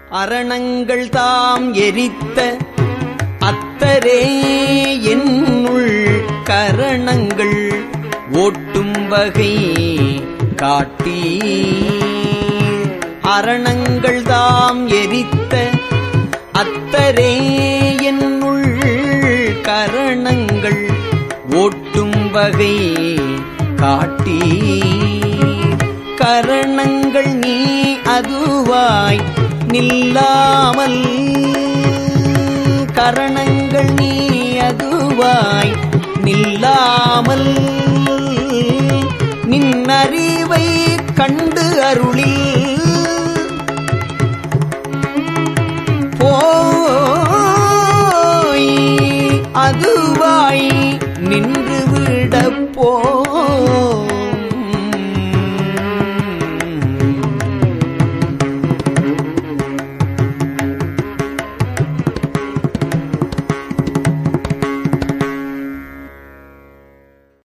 அரணங்கள் தாம் எரித்த அத்தரே என்னுள் கரணங்கள் ஓட்டும் வகை காட்டி அரணங்கள் தாம் எரித்த அத்தரே என்னுள் கரணங்கள் ஓட்டும் வகை காட்டி கரணங்கள் நீ அதுவாய் நில்லாமல் கரணங்கள் நீ அதுவாய் நில்லாமல் நின்னறிவை கண்டு அருளி